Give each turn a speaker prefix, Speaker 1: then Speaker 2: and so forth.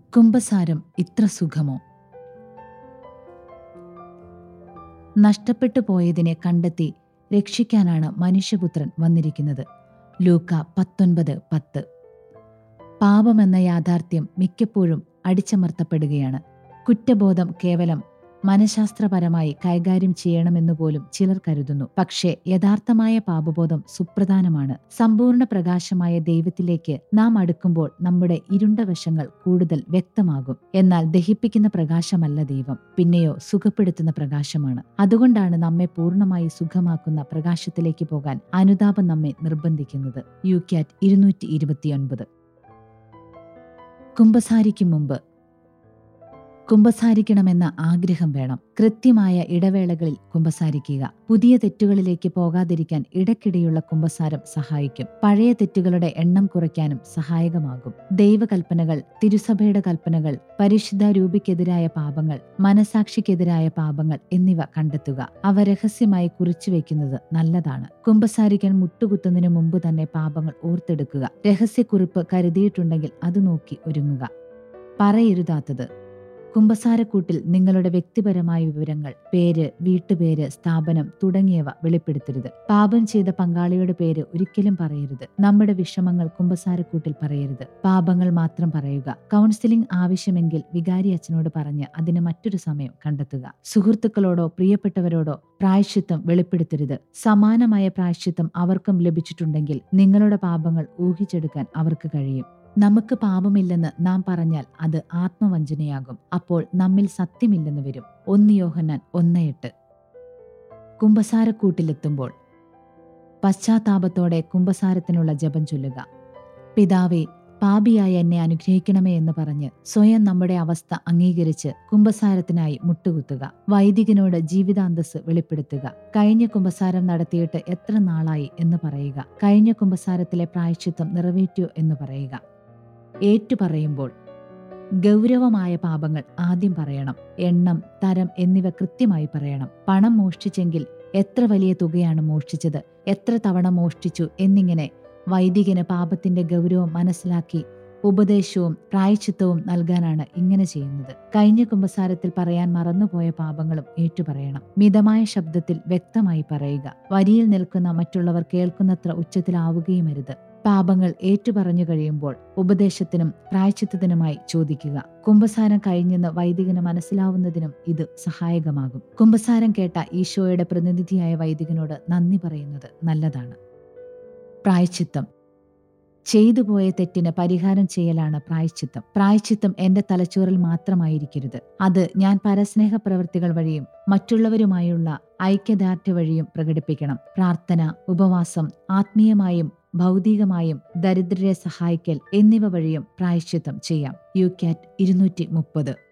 Speaker 1: കുംഭസാരം ഇത്ര സുഖമോ നഷ്ടപ്പെട്ടു പോയതിനെ കണ്ടെത്തി രക്ഷിക്കാനാണ് മനുഷ്യപുത്രൻ വന്നിരിക്കുന്നത് ലൂക്ക പത്തൊൻപത് പത്ത് പാപമെന്ന യാഥാർത്ഥ്യം മിക്കപ്പോഴും അടിച്ചമർത്തപ്പെടുകയാണ് കുറ്റബോധം കേവലം മനഃശാസ്ത്രപരമായി കൈകാര്യം ചെയ്യണമെന്നു പോലും ചിലർ കരുതുന്നു പക്ഷേ യഥാർത്ഥമായ പാപബോധം സുപ്രധാനമാണ് സമ്പൂർണ്ണ പ്രകാശമായ ദൈവത്തിലേക്ക് നാം അടുക്കുമ്പോൾ നമ്മുടെ ഇരുണ്ട വശങ്ങൾ കൂടുതൽ വ്യക്തമാകും എന്നാൽ ദഹിപ്പിക്കുന്ന പ്രകാശമല്ല ദൈവം പിന്നെയോ സുഖപ്പെടുത്തുന്ന പ്രകാശമാണ് അതുകൊണ്ടാണ് നമ്മെ പൂർണ്ണമായി സുഖമാക്കുന്ന പ്രകാശത്തിലേക്ക് പോകാൻ അനുതാപം നമ്മെ നിർബന്ധിക്കുന്നത് യു ക്യാറ്റ് ഇരുന്നൂറ്റി ഇരുപത്തിയൊൻപത് കുംഭസാരിക്കും മുമ്പ് കുമ്പസാരിക്കണമെന്ന ആഗ്രഹം വേണം കൃത്യമായ ഇടവേളകളിൽ കുമ്പസാരിക്കുക പുതിയ തെറ്റുകളിലേക്ക് പോകാതിരിക്കാൻ ഇടയ്ക്കിടെയുള്ള കുമ്പസാരം സഹായിക്കും പഴയ തെറ്റുകളുടെ എണ്ണം കുറയ്ക്കാനും സഹായകമാകും ദൈവകൽപ്പനകൾ തിരുസഭയുടെ കൽപ്പനകൾ പരിശുദ്ധ രൂപിക്കെതിരായ പാപങ്ങൾ മനസാക്ഷിക്കെതിരായ പാപങ്ങൾ എന്നിവ കണ്ടെത്തുക അവ രഹസ്യമായി കുറിച്ചു വയ്ക്കുന്നത് നല്ലതാണ് കുമ്പസാരിക്കാൻ മുട്ടുകുത്തുന്നതിനു മുമ്പ് തന്നെ പാപങ്ങൾ ഓർത്തെടുക്കുക രഹസ്യക്കുറിപ്പ് കരുതിയിട്ടുണ്ടെങ്കിൽ അത് നോക്കി ഒരുങ്ങുക പറയരുതാത്തത് കുമ്പസാരക്കൂട്ടിൽ നിങ്ങളുടെ വ്യക്തിപരമായ വിവരങ്ങൾ പേര് വീട്ടുപേര് സ്ഥാപനം തുടങ്ങിയവ വെളിപ്പെടുത്തരുത് പാപം ചെയ്ത പങ്കാളിയുടെ പേര് ഒരിക്കലും പറയരുത് നമ്മുടെ വിഷമങ്ങൾ കുമ്പസാരക്കൂട്ടിൽ പറയരുത് പാപങ്ങൾ മാത്രം പറയുക കൗൺസിലിംഗ് ആവശ്യമെങ്കിൽ വികാരി അച്ഛനോട് പറഞ്ഞ് അതിന് മറ്റൊരു സമയം കണ്ടെത്തുക സുഹൃത്തുക്കളോടോ പ്രിയപ്പെട്ടവരോടോ പ്രായശ്ചിത്തം വെളിപ്പെടുത്തരുത് സമാനമായ പ്രായശ്ചിത്തം അവർക്കും ലഭിച്ചിട്ടുണ്ടെങ്കിൽ നിങ്ങളുടെ പാപങ്ങൾ ഊഹിച്ചെടുക്കാൻ അവർക്ക് കഴിയും നമുക്ക് പാപമില്ലെന്ന് നാം പറഞ്ഞാൽ അത് ആത്മവഞ്ചനയാകും അപ്പോൾ നമ്മിൽ സത്യമില്ലെന്ന് വരും ഒന്ന് യോഹന്നാൻ ഒന്ന് എട്ട് കുംഭസാരക്കൂട്ടിലെത്തുമ്പോൾ പശ്ചാത്താപത്തോടെ കുംഭസാരത്തിനുള്ള ജപം ചൊല്ലുക പിതാവേ പാപിയായ എന്നെ അനുഗ്രഹിക്കണമേ എന്ന് പറഞ്ഞ് സ്വയം നമ്മുടെ അവസ്ഥ അംഗീകരിച്ച് കുംഭസാരത്തിനായി മുട്ടുകുത്തുക വൈദികനോട് ജീവിതാന്തസ് വെളിപ്പെടുത്തുക കഴിഞ്ഞ കുംഭസാരം നടത്തിയിട്ട് എത്ര നാളായി എന്ന് പറയുക കഴിഞ്ഞ കുംഭസാരത്തിലെ പ്രായശ്ചിത്തം നിറവേറ്റിയോ എന്ന് പറയുക ഏറ്റുപറയുമ്പോൾ ഗൗരവമായ പാപങ്ങൾ ആദ്യം പറയണം എണ്ണം തരം എന്നിവ കൃത്യമായി പറയണം പണം മോഷ്ടിച്ചെങ്കിൽ എത്ര വലിയ തുകയാണ് മോഷ്ടിച്ചത് എത്ര തവണ മോഷ്ടിച്ചു എന്നിങ്ങനെ വൈദികന് പാപത്തിന്റെ ഗൗരവം മനസ്സിലാക്കി ഉപദേശവും പ്രായച്ചിത്തവും നൽകാനാണ് ഇങ്ങനെ ചെയ്യുന്നത് കഴിഞ്ഞ കുമ്പസാരത്തിൽ പറയാൻ മറന്നുപോയ പാപങ്ങളും ഏറ്റുപറയണം മിതമായ ശബ്ദത്തിൽ വ്യക്തമായി പറയുക വരിയിൽ നിൽക്കുന്ന മറ്റുള്ളവർ കേൾക്കുന്നത്ര ഉച്ചത്തിലാവുകയുമരുത് പാപങ്ങൾ ഏറ്റുപറഞ്ഞു കഴിയുമ്പോൾ ഉപദേശത്തിനും പ്രായച്ചിത്തത്തിനുമായി ചോദിക്കുക കുംഭസാരം കഴിഞ്ഞെന്ന് വൈദികന് മനസ്സിലാവുന്നതിനും ഇത് സഹായകമാകും കുംഭസാരം കേട്ട ഈശോയുടെ പ്രതിനിധിയായ വൈദികനോട് നന്ദി പറയുന്നത് നല്ലതാണ് പ്രായച്ചിത്തം ചെയ്തു പോയ തെറ്റിന് പരിഹാരം ചെയ്യലാണ് പ്രായച്ചിത്തം പ്രായച്ചിത്തം എന്റെ തലച്ചോറിൽ മാത്രമായിരിക്കരുത് അത് ഞാൻ പരസ്നേഹ പ്രവൃത്തികൾ വഴിയും മറ്റുള്ളവരുമായുള്ള ഐക്യദാർഢ്യ വഴിയും പ്രകടിപ്പിക്കണം പ്രാർത്ഥന ഉപവാസം ആത്മീയമായും ഭൗതികമായും ദരിദ്രരെ സഹായിക്കൽ എന്നിവ വഴിയും പ്രായശ്ചിത്തം ചെയ്യാം യു ക്യാറ്റ് ഇരുന്നൂറ്റി മുപ്പത്